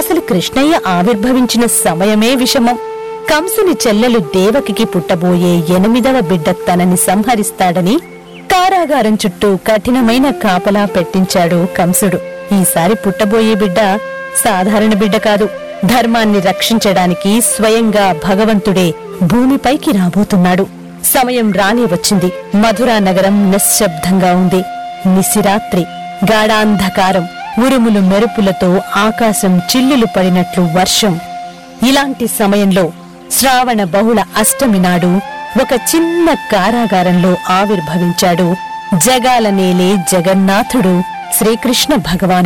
అసలు కృష్ణయ్య ఆవిర్భవించిన సమయమే విషమం కంసుని చెల్లెలు దేవకికి పుట్టబోయే ఎనిమిదవ బిడ్డ తనని సంహరిస్తాడని కారాగారం చుట్టూ కఠినమైన కాపలా పెట్టించాడు కంసుడు ఈసారి పుట్టబోయే బిడ్డ సాధారణ బిడ్డ కాదు ధర్మాన్ని రక్షించడానికి స్వయంగా భగవంతుడే భూమిపైకి రాబోతున్నాడు సమయం రానే వచ్చింది మధురా నగరం నిశ్శబ్దంగా ఉంది నిశిరాత్రి గాఢాంధకారం ఉరుములు మెరుపులతో ఆకాశం చిల్లులు పడినట్లు వర్షం ఇలాంటి సమయంలో శ్రావణ బహుళ అష్టమి నాడు ఒక చిన్న కారాగారంలో ఆవిర్భవించాడు జగాల నేలే జగన్నాథుడు శ్రీకృష్ణ భగవానుడు